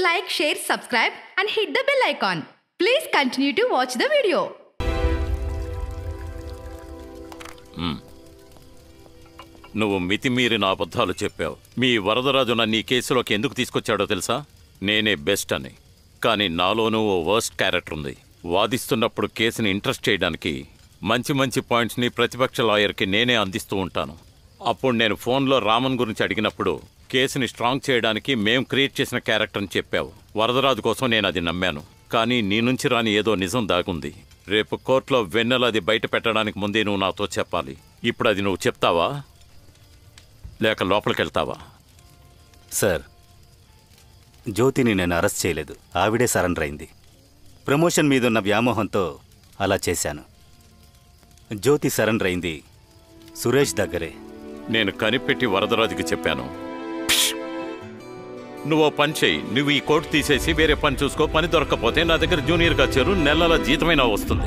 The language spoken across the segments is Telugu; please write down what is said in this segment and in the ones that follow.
like, share, subscribe, and hit the bell icon. Please continue to watch the video. నువ్వు మితిమీరిన అబద్ధాలు చెప్పావు మీ వరదరాజు నన్ను ఈ కేసులోకి ఎందుకు తీసుకొచ్చాడో తెలుసా నేనే బెస్ట్ అని కానీ నాలోనూ ఓ వర్స్ట్ క్యారెక్టర్ ఉంది వాదిస్తున్నప్పుడు కేసుని ఇంట్రెస్ట్ చేయడానికి మంచి మంచి పాయింట్స్ని ప్రతిపక్ష లాయర్కి నేనే అందిస్తూ ఉంటాను అప్పుడు నేను ఫోన్లో రామన్ గురించి అడిగినప్పుడు కేసుని స్ట్రాంగ్ చేయడానికి మేం క్రియేట్ చేసిన క్యారెక్టర్ అని చెప్పావు వరదరాజు కోసం నేను అది నమ్మాను కానీ నీ నుంచి రాని ఏదో నిజం దాగుంది రేపు కోర్టులో వెన్నెల అది బయట పెట్టడానికి ముందే నువ్వు నాతో చెప్పాలి ఇప్పుడు అది నువ్వు చెప్తావా లేక లోపలికి వెళ్తావా సార్ జ్యోతిని నేను అరెస్ట్ చేయలేదు ఆవిడే సరెండర్ అయింది ప్రమోషన్ మీదున్న వ్యామోహంతో అలా చేశాను జ్యోతి సరెండర్ అయింది సురేష్ దగ్గరే నేను కనిపెట్టి వరదరాజుకి చెప్పాను నువ్వు ఓ పని చేయి నువ్వు ఈ కోట్ తీసేసి వేరే పని చూసుకో పని దొరకకపోతే నా దగ్గర జూనియర్గా చేరు నెలల జీతమైనా వస్తుంది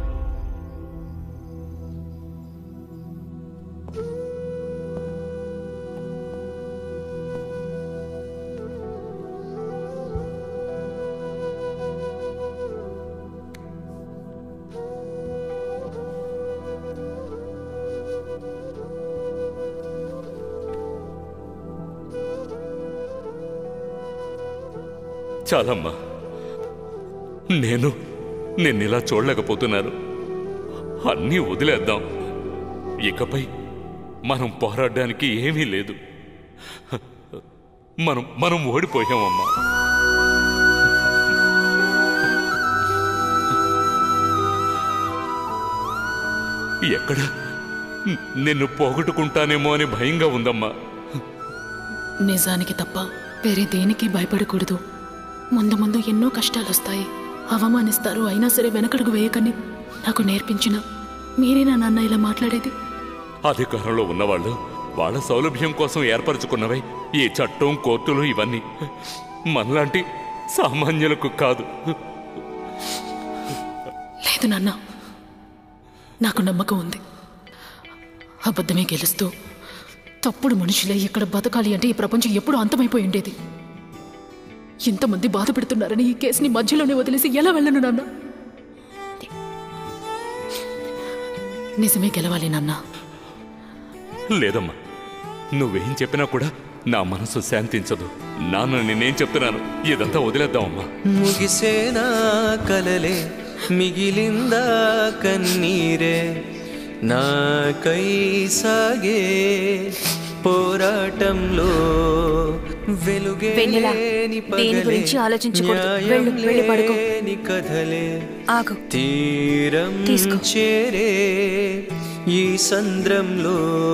చాలమ్మా నేను నిన్నిలా చూడలేకపోతున్నాను అన్నీ వదిలేద్దాం ఇకపై మనం పోరాడడానికి ఏమీ లేదు మనం మనం ఓడిపోయామమ్మా ఎక్కడ నిన్ను పోగొట్టుకుంటానేమో అని భయంగా ఉందమ్మా నిజానికి తప్ప వేరే దేనికి భయపడకూడదు ముందు ముందు ఎన్నో కష్టాలు వస్తాయి అవమానిస్తారు అయినా సరే వెనకడుగు వేయకని నాకు నేర్పించిన మీరేనా నాన్న ఇలా మాట్లాడేది అధికారంలో ఉన్నవాళ్ళు వాళ్ళ సౌలభ్యం కోసం ఏర్పరచుకున్నవై ఈ చట్టం కోర్టులు ఇవన్నీ మనలాంటి సామాన్యులకు కాదు లేదు నాన్న నాకు నమ్మకం ఉంది అబద్ధమే గెలుస్తూ తప్పుడు మనుషులే ఇక్కడ బతకాలి అంటే ఈ ప్రపంచం ఎప్పుడు అంతమైపోయి ఉండేది ఇంతమంది బాధ పెడుతున్నారని ఈ కేసుని మధ్యలోనే వదిలేసి ఎలా వెళ్ళను నాన్న నిజమే గెలవాలి నాన్న లేదమ్మా నువ్వేం చెప్పినా కూడా నా మనసు శాంతించదు నాన్న నేనేం చెప్తున్నాను ఇదంతా వదిలేద్దామమ్మా ముగిసేనా కలలే మిగిలిందా కన్నీరే నాకై సాగే పోరాటంలో వెలుగే వెన్నెల, లేని దేని పగలే, గురించి ఆలోచించకూడదు. న్యాయం వెళ్ళు, వెళ్ళి పడుకో. లేని కథలే ఆగు తీరం తీసుకో. చేరే ఈ సంద్రంలో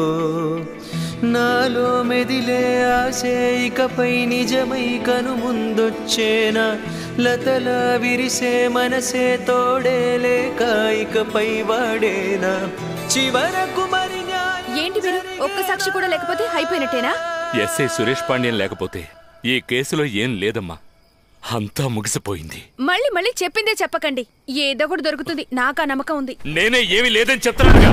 నాలో మెదిలే ఆశే ఇకపై నిజమై కను ముందొచ్చేనా లతల విరిసే మనసే తోడే లేక ఇకపై వాడేనా చివరకు మరి న్యాయం ఏంటి మీరు ఒక్క సాక్షి కూడా లేకపోతే అయిపోయినట్టేనా ఎస్ఐ సురేష్ పాండ్యన్ లేకపోతే ఈ కేసులో ఏం లేదమ్మా అంతా ముగిసిపోయింది మళ్ళీ మళ్ళీ చెప్పిందే చెప్పకండి ఏదో ఒకటి దొరుకుతుంది నాకు ఆ నమ్మకం ఉంది నేనే ఏమీ లేదని చెప్తున్నానుగా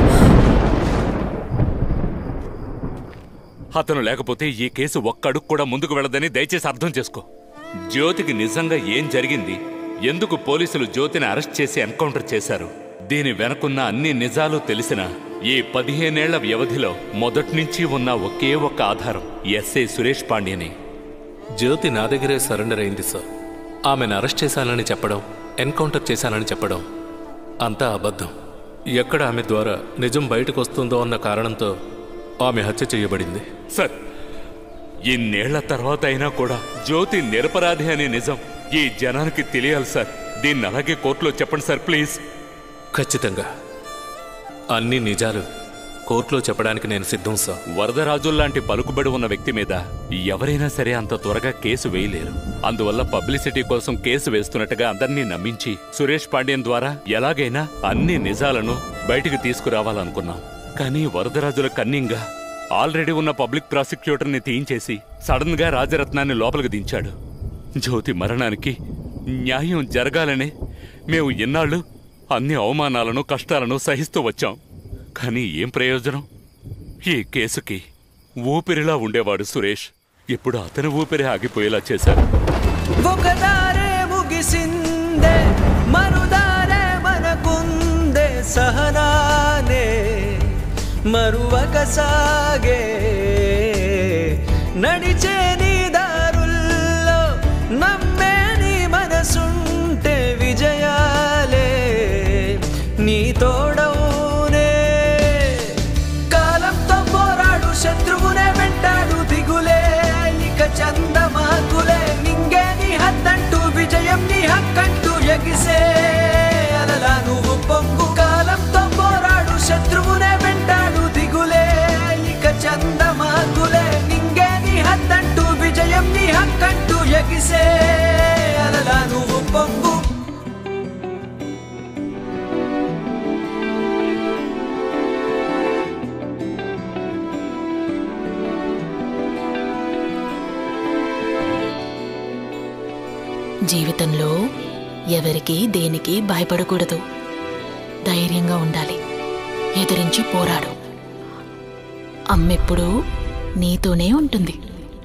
అతను లేకపోతే ఈ కేసు ఒక్క అడుగు కూడా ముందుకు వెళ్ళదని దయచేసి అర్థం చేసుకో జ్యోతికి నిజంగా ఏం జరిగింది ఎందుకు పోలీసులు జ్యోతిని అరెస్ట్ చేసి ఎన్కౌంటర్ చేశారు దీని వెనకున్న అన్ని నిజాలు తెలిసిన ఈ పదిహేనేళ్ల వ్యవధిలో మొదటి నుంచి ఉన్న ఒకే ఒక్క ఆధారం ఎస్ఐ సురేష్ పాండ్యని జ్యోతి నా దగ్గరే సరెండర్ అయింది సార్ ఆమెను అరెస్ట్ చేశానని చెప్పడం ఎన్కౌంటర్ చేశానని చెప్పడం అంతా అబద్ధం ఎక్కడ ఆమె ద్వారా నిజం బయటకు వస్తుందో అన్న కారణంతో ఆమె హత్య చేయబడింది సార్ ఇన్నేళ్ల తర్వాత అయినా కూడా జ్యోతి నిరపరాధి అనే నిజం ఈ జనానికి తెలియాలి సార్ దీన్ని అలాగే కోర్టులో చెప్పండి సార్ ప్లీజ్ ఖచ్చితంగా అన్ని నిజాలు కోర్టులో చెప్పడానికి నేను సిద్ధం సార్ వరదరాజుల్లాంటి పలుకుబడి ఉన్న వ్యక్తి మీద ఎవరైనా సరే అంత త్వరగా కేసు వేయలేరు అందువల్ల పబ్లిసిటీ కోసం కేసు వేస్తున్నట్టుగా అందరినీ నమ్మించి సురేష్ పాండ్యన్ ద్వారా ఎలాగైనా అన్ని నిజాలను బయటికి తీసుకురావాలనుకున్నాం కానీ వరదరాజుల కన్నింగా ఆల్రెడీ ఉన్న పబ్లిక్ ప్రాసిక్యూటర్ని తీయించేసి సడన్ గా రాజరత్నాన్ని లోపలికి దించాడు జ్యోతి మరణానికి న్యాయం జరగాలనే మేము ఎన్నాళ్ళు అన్ని అవమానాలను కష్టాలను సహిస్తూ వచ్చాం కానీ ఏం ప్రయోజనం ఈ కేసుకి ఊపిరిలా ఉండేవాడు సురేష్ ఇప్పుడు అతని ఊపిరి ఆగిపోయేలా చేశారు ఒకదారే ముగిసిందే మరుదారే మనకుందే సహనానే మరువక సాగే నడిచే నీ దారుల్లో నమ్మే నీ మనసుంటే విజయాలే నీ తోడవునే కాలంతో పోరాడు శత్రువునే వెంటాడు దిగులే ఇక చందమాకులే నింగే నీ హద్దంటూ విజయం నీ హక్కంటూ ఎగిసే అలలా నువ్వు పొంగు కాలంతో పోరాడు శత్రువునే వెంటాడు దిగులే ఇక చందమాకులే నింగే నీ హద్దంటూ విజయం నీ హక్కంటూ ఎగిసే అలలా నువ్వు పొంగు జీవితంలో ఎవరికి దేనికి భయపడకూడదు ధైర్యంగా ఉండాలి ఎదిరించి పోరాడు అమ్మెప్పుడు నీతోనే ఉంటుంది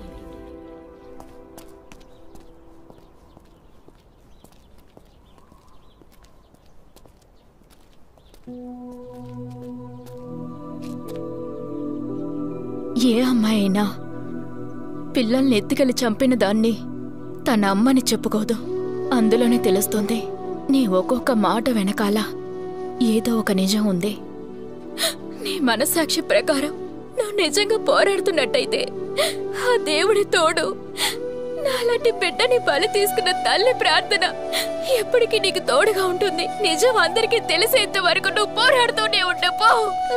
ఏ అమ్మాయి అయినా పిల్లల్ని ఎత్తుకెళ్ళి చంపిన దాన్ని తన అమ్మని చెప్పుకోదు అందులోనే తెలుస్తుంది నీ ఒక్కొక్క మాట వెనకాల ఏదో ఒక నిజం ఉంది నీ మనసాక్షి ప్రకారం నువ్వు నిజంగా పోరాడుతున్నట్టయితే ఆ దేవుడి తోడు నాలాంటి బిడ్డని బలి తీసుకున్న తల్లి ప్రార్థన ఎప్పటికీ నీకు తోడుగా ఉంటుంది నిజం అందరికీ తెలిసేంత వరకు నువ్వు పోరాడుతూనే ఉండు పో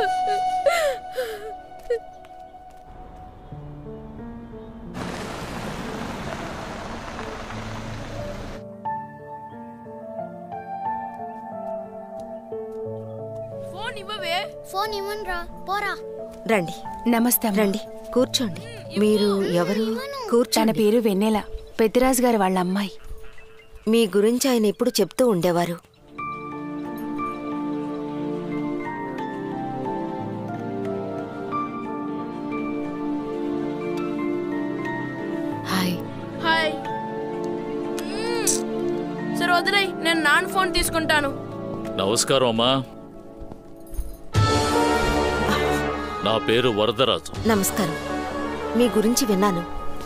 ఫోన్ ఇవ్వవే ఫోన్ ఇవ్వనురా పోరా రండి నమస్తే అమ్మా. రండి కూర్చోండి మీరు ఎవరు తన కూర్చోండి పేరు వెన్నెల పెద్దిరాజు గారి వాళ్ళ అమ్మాయి మీ గురించి ఆయన ఎప్పుడు చెప్తూ ఉండేవారు హాయ్ హాయ్ మ్మ్. సరే వదిలేయ్ నేను నాన్న ఫోన్ తీసుకుంటాను నమస్కారం అమ్మా నా పేరు వరదరాజు నమస్కారం మీ గురించి విన్నాను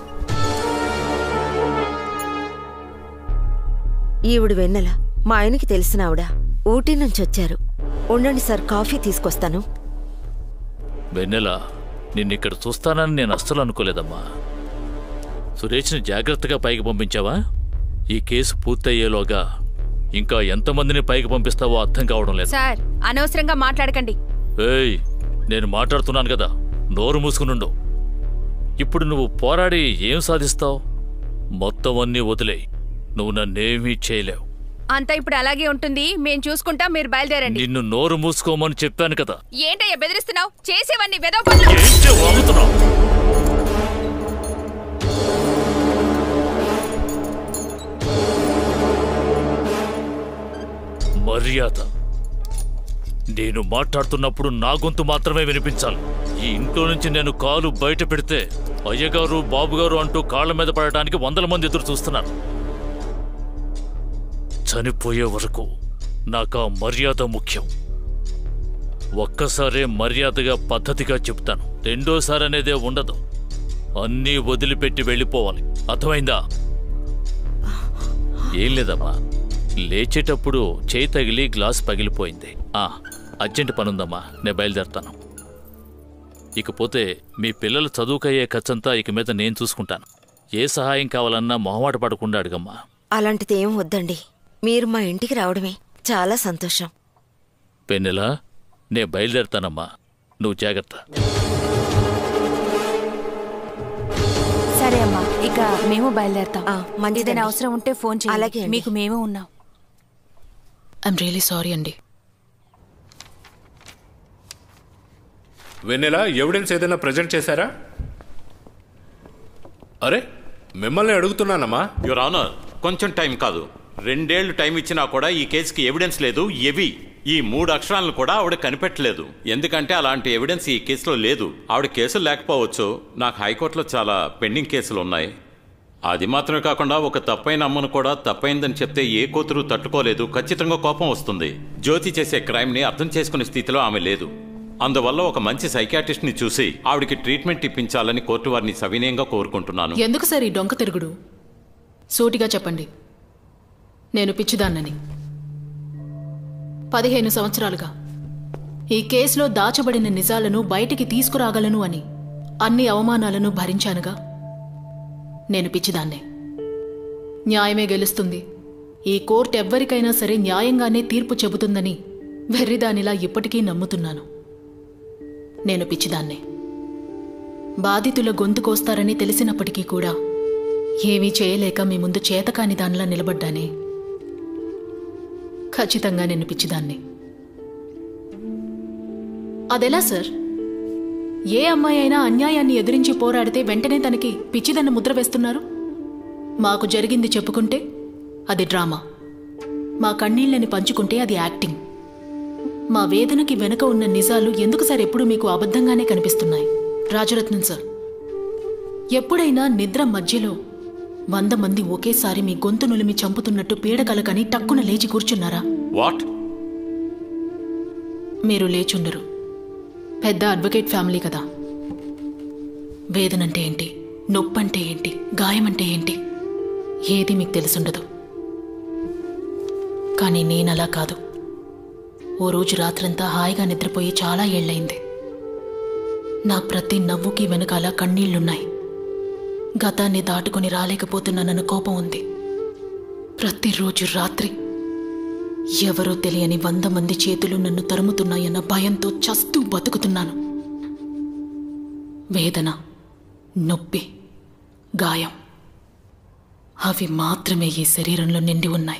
ఈవిడ వెన్నెల మా ఆయనకి తెలిసిన ఆవిడ ఊటీ నుంచి వచ్చారు ఉండండి సార్ కాఫీ తీసుకొస్తాను వెన్నెల నిన్నిక్కడ చూస్తానని నేను అస్సలు అనుకోలేదమ్మా సురేష్ని జాగ్రత్తగా పైకి పంపించావా ఈ కేసు పూర్తయ్యేలోగా ఇంకా ఎంతమందిని పైకి పంపిస్తావో అర్థం కావడం లేదు సార్ అనవసరంగా మాట్లాడకండి ఏయ్ నేను మాట్లాడుతున్నాను కదా నోరు మూసుకునుండు ఇప్పుడు నువ్వు పోరాడి ఏం సాధిస్తావు మొత్తం అన్నీ వదిలే నువ్వు నన్నేమీ చేయలేవు అంతా ఇప్పుడు అలాగే ఉంటుంది మేం చూసుకుంటాం మీరు బయలుదేరండి నిన్ను నోరు మూసుకోమని చెప్పాను కదా ఏంటయ్యా బెదిరిస్తున్నావు చేసేవన్నీ వెదవ పనులు ఏంటే వాగుతున్నావు మర్యాద నేను మాట్లాడుతున్నప్పుడు నా గొంతు మాత్రమే వినిపించాలి ఈ ఇంట్లో నుంచి నేను కాలు బయట పెడితే అయ్యగారు బాబుగారు అంటూ కాళ్ళ మీద పడటానికి వందల మంది ఎదురు చూస్తున్నారు చనిపోయే వరకు నాకు ఆ మర్యాద ముఖ్యం ఒక్కసారే మర్యాదగా పద్ధతిగా చెప్తాను రెండోసారి అనేదే ఉండదు అన్నీ వదిలిపెట్టి వెళ్ళిపోవాలి అర్థమైందా ఏం లేదమ్మా లేచేటప్పుడు చేయి తగిలి గ్లాస్ పగిలిపోయింది ఆ అర్జెంట్ పనుందమ్మా నేను బయలుదేరుతాను ఇకపోతే మీ పిల్లల చదువుకయ్యే ఖర్చంతా ఇక మీద నేను చూసుకుంటాను ఏ సహాయం కావాలన్నా మొహమాట పడకుండా అడగమ్మా అలాంటిది ఏం వద్దండి మీరు మా ఇంటికి రావడమే చాలా సంతోషం పెన్నెలా నేను బయలుదేరుతానమ్మా నువ్వు జాగ్రత్త సరే అమ్మా ఇక మేము బయలుదేరతాం మంచిదండి. ఏదైనా అవసరం ఉంటే ఫోన్ అలాగే చేయండి అండి. మీకు మేము ఉన్నాం ఐఎమ్ రియలీ సారీ అండి వెన్నెల ఎవిడెన్స్ ఏదైనా ప్రజెంట్ చేశారా అరే మిమ్మల్ని అడుగుతున్నానమ్మా యువర్ ఆనర్ కొంచెం టైం కాదు రెండేళ్లు టైం ఇచ్చినా కూడా ఈ కేసుకి ఎవిడెన్స్ లేదు ఎవి ఈ మూడు అక్షరాలను కూడా ఆవిడ కనిపెట్టలేదు ఎందుకంటే అలాంటి ఎవిడెన్స్ ఈ కేసులో లేదు ఆవిడ కేసులు లేకపోవచ్చు నాకు హైకోర్టులో చాలా పెండింగ్ కేసులు ఉన్నాయి అది మాత్రమే కాకుండా ఒక తప్పైన అమ్మను కూడా తప్పైందని చెప్తే ఏ కూతురు తట్టుకోలేదు ఖచ్చితంగా కోపం వస్తుంది జ్యోతి చేసే క్రైమ్ని అర్థం చేసుకునే స్థితిలో ఆమె లేదు అందువల్ల ఒక మంచి సైకాట్రిస్ట్ని చూసి ఆవిడికి ట్రీట్మెంట్ ఇప్పించాలని కోర్టు వారిని సవినయంగా కోరుకుంటున్నాను ఎందుకు సార్ ఈ డొంక తిరుగుడు సూటిగా చెప్పండి నేను పిచ్చిదాన్నని పదిహేను సంవత్సరాలుగా ఈ కేసులో దాచబడిన నిజాలను బయటికి తీసుకురాగలను అని అన్ని అవమానాలను భరించానుగా నేను పిచ్చిదాన్నే న్యాయమే గెలుస్తుంది ఈ కోర్టు ఎవ్వరికైనా సరే న్యాయంగానే తీర్పు చెబుతుందని వెర్రిదానిలా ఇప్పటికీ నమ్ముతున్నాను నేను పిచ్చిదాన్నే బాధితుల గొంతు కోస్తారని తెలిసినప్పటికీ కూడా ఏమీ చేయలేక మీ ముందు చేతకాని దానిలా నిలబడ్డానే ఖచ్చితంగా నేను పిచ్చిదాన్ని అదెలా సార్ ఏ అమ్మాయి అయినా అన్యాయాన్ని ఎదిరించి పోరాడితే వెంటనే తనకి పిచ్చిదన్న ముద్ర వేస్తున్నారు మాకు జరిగింది చెప్పుకుంటే అది డ్రామా మా కన్నీళ్ళని పంచుకుంటే అది యాక్టింగ్ మా వేదనకి వెనుక ఉన్న నిజాలు ఎందుకు సార్ ఎప్పుడు మీకు అబద్ధంగానే కనిపిస్తున్నాయి రాజరత్నం సార్ ఎప్పుడైనా నిద్ర మధ్యలో వంద మంది ఒకేసారి మీ గొంతు నులిమి చంపుతున్నట్టు పీడకలకని టక్కున లేచి కూర్చున్నారా వాట్ మీరు లేచుండరు పెద్ద అడ్వకేట్ ఫ్యామిలీ కదా వేదనంటే ఏంటి నొప్పంటే ఏంటి గాయమంటే ఏంటి ఏది మీకు తెలుసుండదు కానీ నేనలా కాదు ఓ రోజు రాత్రంతా హాయిగా నిద్రపోయి చాలా ఏళ్లయింది నా ప్రతి నవ్వుకి వెనకాల కన్నీళ్లున్నాయి గతాన్ని దాటుకుని రాలేకపోతున్నానన్న కోపం ఉంది ప్రతిరోజు రాత్రి ఎవరో తెలియని వంద మంది చేతులు నన్ను తరుముతున్నాయన్న భయంతో చస్తూ బతుకుతున్నాను వేదన నొప్పి గాయం అవి మాత్రమే ఈ శరీరంలో నిండి ఉన్నాయి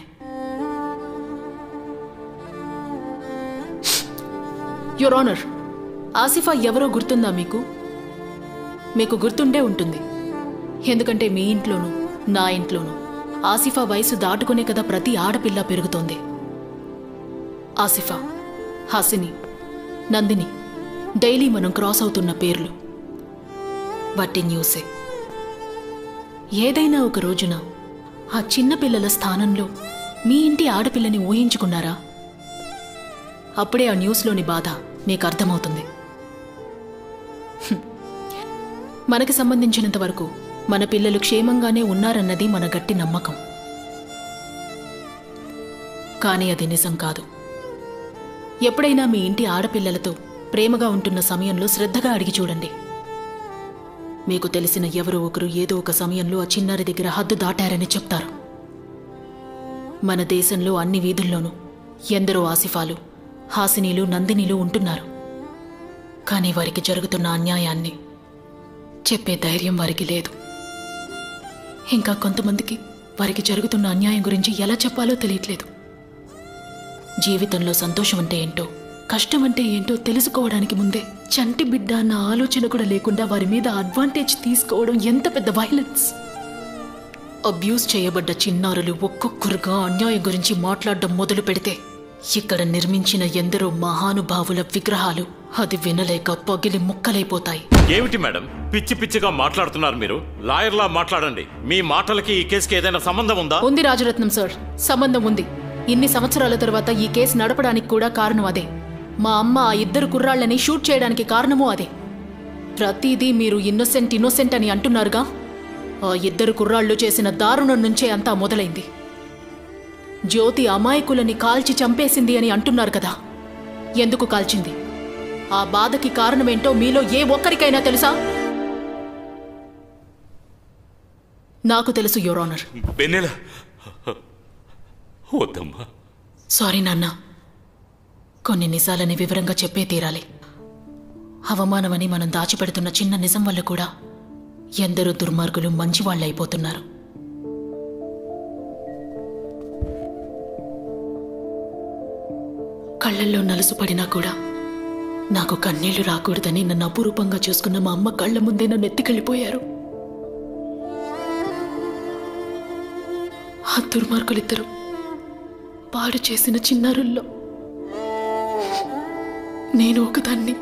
యువర్ ఆనర్ ఆసిఫా ఎవరో గుర్తుందా మీకు మీకు గుర్తుండే ఉంటుంది ఎందుకంటే మీ ఇంట్లోనూ నా ఇంట్లోనూ ఆసిఫా వయసు దాటుకునే కదా ప్రతి ఆడపిల్ల పెరుగుతోంది ఆసిఫా హాసిని నందిని డైలీ మనం క్రాస్ అవుతున్న పేర్లు బట్టి న్యూసే ఏదైనా ఒక రోజున ఆ చిన్న పిల్లల స్థానంలో మీ ఇంటి ఆడపిల్లని ఊహించుకున్నారా అప్పుడే ఆ న్యూస్లోని బాధ మీకు అర్థమవుతుంది హ్మ్. మనకి సంబంధించినంత వరకు మన పిల్లలు క్షేమంగానే ఉన్నారన్నది మన గట్టి నమ్మకం కానీ అది నిజం కాదు ఎప్పుడైనా మీ ఇంటి ఆడపిల్లలతో ప్రేమగా ఉంటున్న సమయంలో శ్రద్ధగా అడిగి చూడండి మీకు తెలిసిన ఎవరో ఒకరు ఏదో ఒక సమయంలో ఆ చిన్నారి దగ్గర హద్దు దాటారని చెప్తారు మన దేశంలో అన్ని వీధుల్లోనూ ఎందరో ఆసిఫాలు హాసినీలు నందినీలు ఉంటున్నారు కానీ వారికి జరుగుతున్న అన్యాయాన్ని చెప్పే ధైర్యం వారికి లేదు ఇంకా కొంతమందికి వారికి జరుగుతున్న అన్యాయం గురించి ఎలా చెప్పాలో తెలియట్లేదు జీవితంలో సంతోషం అంటే ఏంటో కష్టం అంటే ఏంటో తెలుసుకోవడానికి ముందే చంటి బిడ్డ అన్న ఆలోచన కూడా లేకుండా వారి మీద అడ్వాంటేజ్ తీసుకోవడం ఎంత పెద్ద వైలెన్స్ అబ్యూస్ చేయబడ్డ చిన్నారులు ఒక్కొక్కరుగా అన్యాయం గురించి మాట్లాడడం మొదలు పెడితే ఇక్కడ నిర్మించిన ఎందరో మహానుభావుల విగ్రహాలు అది వినలేక పగిలి ముక్కలైపోతాయి ఏమిటి మేడం పిచ్చి పిచ్చిగా మాట్లాడుతున్నారు మీరు లాయర్లా మాట్లాడండి మీ మాటలకి ఈ కేసుకి ఏదైనా సంబంధం ఉందా ఉంది రాజరత్నం సార్ సంబంధం ఉంది ఇన్ని సంవత్సరాల తర్వాత ఈ కేసు నడపడానికి కూడా కారణం అదే మా అమ్మ ఆ ఇద్దరు కుర్రాళ్ళని షూట్ చేయడానికి కారణమూ అదే ప్రతిదీ మీరు ఇన్నోసెంట్ ఇన్నోసెంట్ అని అంటున్నారుగా ఆ ఇద్దరు కుర్రాళ్ళు చేసిన దారుణం నుంచే అంతా మొదలైంది జ్యోతి అమాయకులని కాల్చి చంపేసింది అని అంటున్నారు కదా ఎందుకు కాల్చింది ఆ బాధకి కారణమేంటో మీలో ఏ ఒక్కరికైనా తెలుసా నాకు తెలుసు యువర్ ఆనర్ వెన్నెల వద్దమ్మా సారీ నాన్న కొన్ని నిజాలని వివరంగా చెప్పే తీరాలి అవమానమని మనం దాచిపెడుతున్న చిన్న నిజం వల్ల కూడా ఎందరో దుర్మార్గులు మంచివాళ్ళైపోతున్నారు కళ్ళల్లో నలుసుపడినా కూడా నాకు కన్నీళ్లు రాకూడదని నన్ను అపురూపంగా చూసుకున్న మా అమ్మ కళ్ళ ముందే నన్ను ఎత్తికెళ్ళిపోయారు ఆ దుర్మార్గులిద్దరూ పాడు చేసిన చిన్నారుల్లో నేను ఒకదాన్ని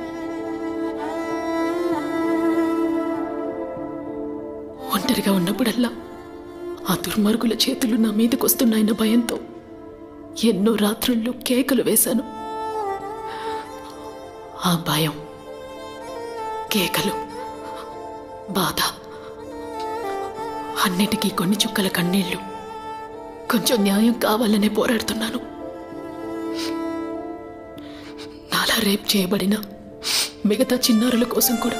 ఒంటరిగా ఉన్నప్పుడల్లా ఆ దుర్మార్గుల చేతులు నా మీదకొస్తున్నాయన్న భయంతో ఎన్నో రాత్రుళ్ళు కేకలు వేశాను ఆ భయం కేకలు బాధ అన్నిటికీ కొన్ని చుక్కల కన్నీళ్లు కొంచెం న్యాయం కావాలనే పోరాడుతున్నాను నాలా రేప్ చేయబడిన మిగతా చిన్నారుల కోసం కూడా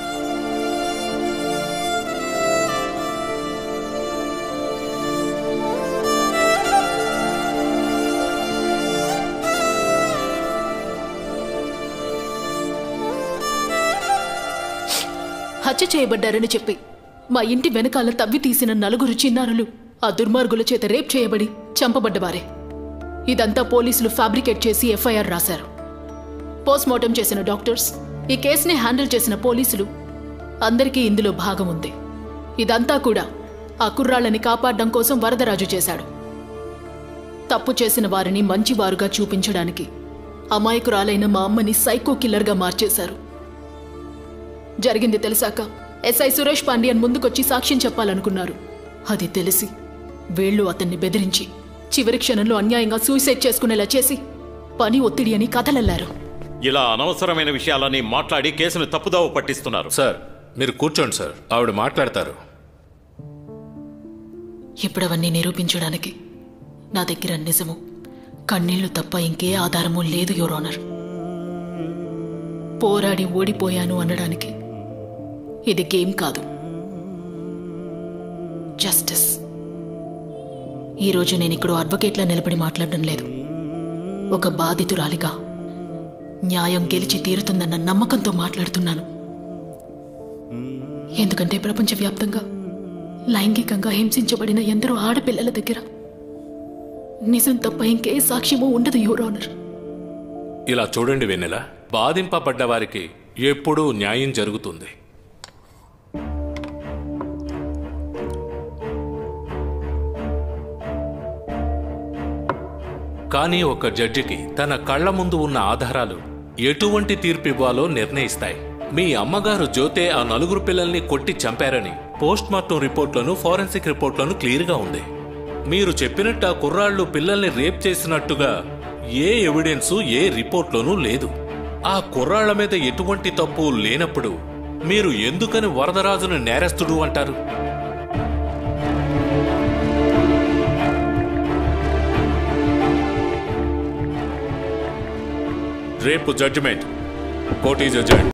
హత్య చేయబడ్డారని చెప్పి మా ఇంటి వెనకాల తవ్వి తీసిన నలుగురు చిన్నారులు ఆ దుర్మార్గుల చేత రేప్ చేయబడి చంపబడ్డవారే ఇదంతా పోలీసులు ఫ్యాబ్రికేట్ చేసి ఎఫ్ఐఆర్ రాశారు పోస్ట్మార్టం చేసిన డాక్టర్స్ ఈ కేసుని హ్యాండిల్ చేసిన పోలీసులు అందరికీ ఇందులో భాగం ఉంది ఇదంతా కూడా ఆ కుర్రాళ్ళని కాపాడడం కోసం వరదరాజు చేశాడు తప్పు చేసిన వారిని మంచివారుగా చూపించడానికి అమాయకురాలైన మా అమ్మని సైకో కిల్లర్గా మార్చేశారు జరిగింది తెలిసాక ఎస్ఐ సురేష్ పాండ్యన్ ముందుకొచ్చి సాక్ష్యం చెప్పాలనుకున్నారు అది తెలిసి వీళ్ళు అతన్ని బెదిరించి చివరి క్షణంలో అన్యాయంగా సూసైడ్ చేసుకునేలా చేసి పని ఒత్తిడి అని కథలల్లారు ఇలా అనవసరమైన విషయాలని మాట్లాడి కేసును తప్పుదావ పట్టిస్తున్నారు సార్ మీరు కూర్చోండి సార్ ఆవిడ మాట్లాడతారు ఇప్పుడవన్నీ నిరూపించడానికి నా దగ్గర నిజము కన్నీళ్లు తప్ప ఇంకే ఆధారము లేదు యువర్ ఆనర్ పోరాడి ఓడిపోయాను అనడానికి ఇది గేమ్ కాదు జస్టిస్ ఈరోజు నేను ఇక్కడ అడ్వకేట్లా నిలబడి మాట్లాడడం లేదు ఒక బాధితురాలిగా న్యాయం గెలిచి తీరుతుందన్న నమ్మకంతో మాట్లాడుతున్నాను ఎందుకంటే ప్రపంచవ్యాప్తంగా లైంగికంగా హింసించబడిన ఎందరో ఆడపిల్లల దగ్గర నిజం తప్ప ఇంకే సాక్ష్యమూ ఉండదు యువర్ ఆనర్ ఇలా చూడండి వెన్నెల బాధింపబడ్డ వారికి ఎప్పుడూ న్యాయం జరుగుతుంది కానీ ఒక జడ్జికి తన కళ్ళ ముందు ఉన్న ఆధారాలు ఎటువంటి తీర్పు ఇవ్వాలో నిర్ణయిస్తాయి మీ అమ్మగారు జ్యోతే ఆ నలుగురు పిల్లల్ని కొట్టి చంపారని పోస్ట్ మార్టం రిపోర్ట్లను ఫోరెన్సిక్ రిపోర్ట్లను క్లియర్గా ఉంది మీరు చెప్పినట్టు ఆ కుర్రాళ్ళు పిల్లల్ని రేప్ చేసినట్టుగా ఏ ఎవిడెన్సు ఏ రిపోర్ట్లోనూ లేదు ఆ కుర్రాళ్ల మీద ఎటువంటి తప్పు లేనప్పుడు మీరు ఎందుకని వరదరాజును నేరస్తుడు అంటారు రేపు జడ్జిమెంట్ కోర్ట్ ఈజ్ అజెంట్